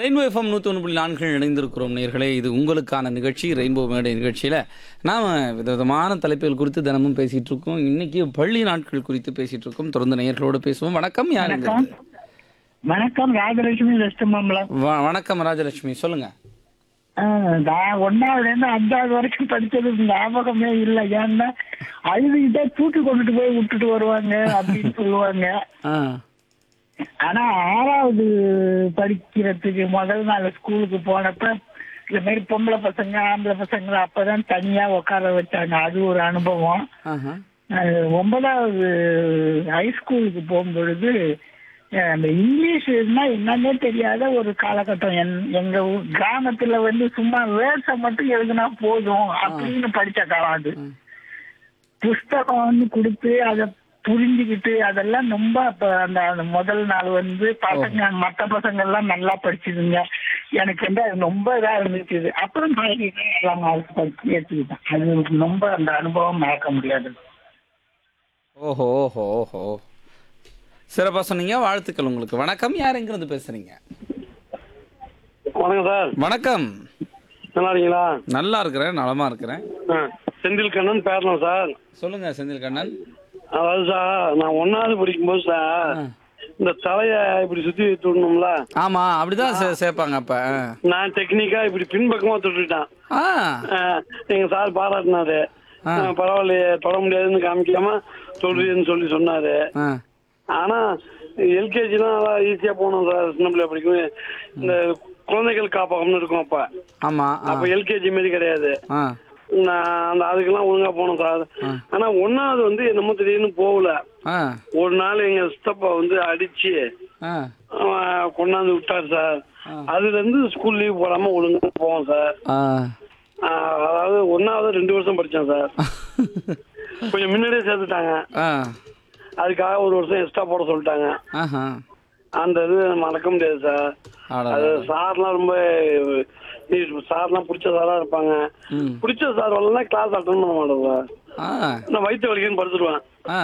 Rainbow FM நூற்றி ஒன்று புள்ளி நான்கில் இணைந்திருக்கிறோம் நேர்களே இது உங்களுக்கான நிகழ்ச்சி ரெயின்போ மேடை நிகழ்ச்சியில் நாம் விதவிதமான தலைப்புகள் குறித்து தினமும் பேசிகிட்டு இருக்கோம் இன்னைக்கு பள்ளி நாட்கள் குறித்து பேசிகிட்டு இருக்கோம் தொடர்ந்து நேயர்களோடு பேசுவோம் வணக்கம் யார் இங்க வணக்கம் இருந்து? வணக்கம் ராஜலட்சுமி வெஸ்ட் மாம்பலம் வ- வணக்கம் ராஜலட்சுமி சொல்லுங்க நான் ஒன்னாவதுல இருந்து அஞ்சாவது வரைக்கும் படிச்சது ஞாபகமே இல்லை ஏன்னா அழுதுகிட்டே தூக்கி கொண்டுட்டு போய் விட்டுட்டு வருவாங்க அப்படின்னு சொல்லுவாங்க ஆ ஆனா ஆறாவது படிக்கிறதுக்கு முதல் நாள் ஸ்கூலுக்கு போனப்ப இந்த மாதிரி பொம்பளை பசங்க ஆம்பளை பசங்க அப்பதான் தனியா உட்கார வச்சாங்க அது ஒரு அனுபவம் ஆஹா அஹ் ஒன்பதாவது ஹைஸ்கூலுக்கு போகும்பொழுது அஹ் அந்த இங்கிலீஷ்னா என்னன்னே தெரியாத ஒரு காலகட்டம் என்- எங்க ஊர் கிராமத்துல வந்து சும்மா வேர்ஸை மட்டும் எழுதுனா போதும் அப்படின்னு படிச்ச காலம் அது புஸ்தகம் வந்து கொடுத்து அதை புரிஞ்சுக்கிட்டு அதெல்லாம் ரொம்ப அப்ப அந்த அந்த முதல் நாள் வந்து பசங்க மத்த பசங்க எல்லாம் நல்லா படிச்சுதுங்க எனக்கு வந்து அது ரொம்ப இதா இருந்துச்சு இது. அப்புறம் பழகிட்டு எல்லாம் மார்க் படிச்சு ஏற்றுக்கிட்டேன் அது ரொம்ப அந்த அனுபவம் மறக்க முடியாது ஓஹோ ஓஹோ ஓஹோ சிறப்பாக சொன்னீங்க வாழ்த்துக்கள் உங்களுக்கு வணக்கம் யார் எங்கிருந்து பேசுறீங்க வணக்கம் சார் வணக்கம் நல்லா இருக்கீங்களா நல்லா இருக்கிறேன் நலமா இருக்கிறேன் ஆ, செந்தில் கண்ணன் பேரலாம் சார் சொல்லுங்க செந்தில் கண்ணன் அதாவது சார் நான் ஒன்னாவது படிக்கும்போது சார் இந்த தலைய இப்படி சுத்தி விடணும்ல ஆமா அப்படிதான் சே- சேர்ப்பாங்க அப்ப நான் டெக்னிக்கா இப்படி பின்பக்கமா தொட்டுட்டேன் ஆ ஆ, எங்க சார் பாராட்டினாரு ஆ. ஆ, பரவாயில்லையே தொட முடியாதுன்னு காமிக்காம தொடுறேன்னு சொல்லி சொன்னாரு ஆ ஆனா எல்கேஜிலாம் நல்லா ஈஸியா போனோம் சார் சின்ன பிள்ளை படிக்கும் இந்த குழந்தைகள் காப்பகம்னு இருக்கும் அப்ப ஆமா ஆ அப்ப எல்கேஜி மாதிரி கிடையாது ஆ நான் அந்த அதுக்கெல்லாம் ஒழுங்கா போனோம் சார் ஆனா ஒன்னாவது வந்து என்னமோ திடீர்னு போகல ஆ ஒரு நாள் எங்க சித்தப்பா வந்து அடிச்சு ஆ அவன் கொண்டாந்து விட்டார் சார் அதுல இருந்து ஸ்கூல் லீவ் போடாம ஒழுங்கா போவோம் சார் ஆ ஆஹ் அதாவது ஒன்னாவது ரெண்டு வருஷம் படிச்சேன் சார் கொஞ்சம் முன்னாடியே சேர்த்துட்டாங்க ஆ அதுக்காக ஒரு வருஷம் எக்ஸ்ட்ரா போட சொல்லிட்டாங்க ஆஹா அந்த இது மறக்க முடியாது சார் ஆடா அது சார்லாம் ரொம்ப நீ சார்லாம் பிடிச்ச சாரா இருப்பாங்க ம் பிடிச்ச சார் வரலாம் கிளாஸ் அட்டன் பண்ண மாட்டேன் சார் ஆ நான் வயிற்று வலிக்குன்னு படுத்துருவேன் ஆ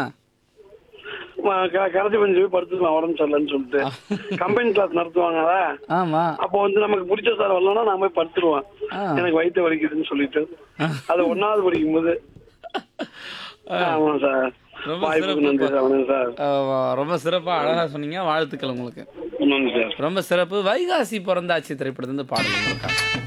கரைச்சி பண்ணி போய் படுத்துக்கலாம் உடம்பு சரியில்லைன்னு சொல்லிட்டு கம்பெனி கிளாஸ் நடத்துவாங்கல்ல ஆமா அப்போ வந்து நமக்கு பிடிச்ச சார் வரலன்னா நான் போய் படுத்துருவேன் ஆ. எனக்கு வயிற்று வலிக்குதுன்னு சொல்லிட்டு அது ஒன்னாவது படிக்கும் போது ஆமா சார் ரொம்ப வாய்ப்புக்கு நன்றி சார் வணக்கம் சார் ஆ, ரொம்ப சிறப்பா அழகா சொன்னீங்க வாழ்த்துக்கள் உங்களுக்கு நன்றி சார் ரொம்ப சிறப்பு வைகாசி பிறந்தாச்சு திரைப்படத்திலிருந்து பாடல் உங்களுக்காக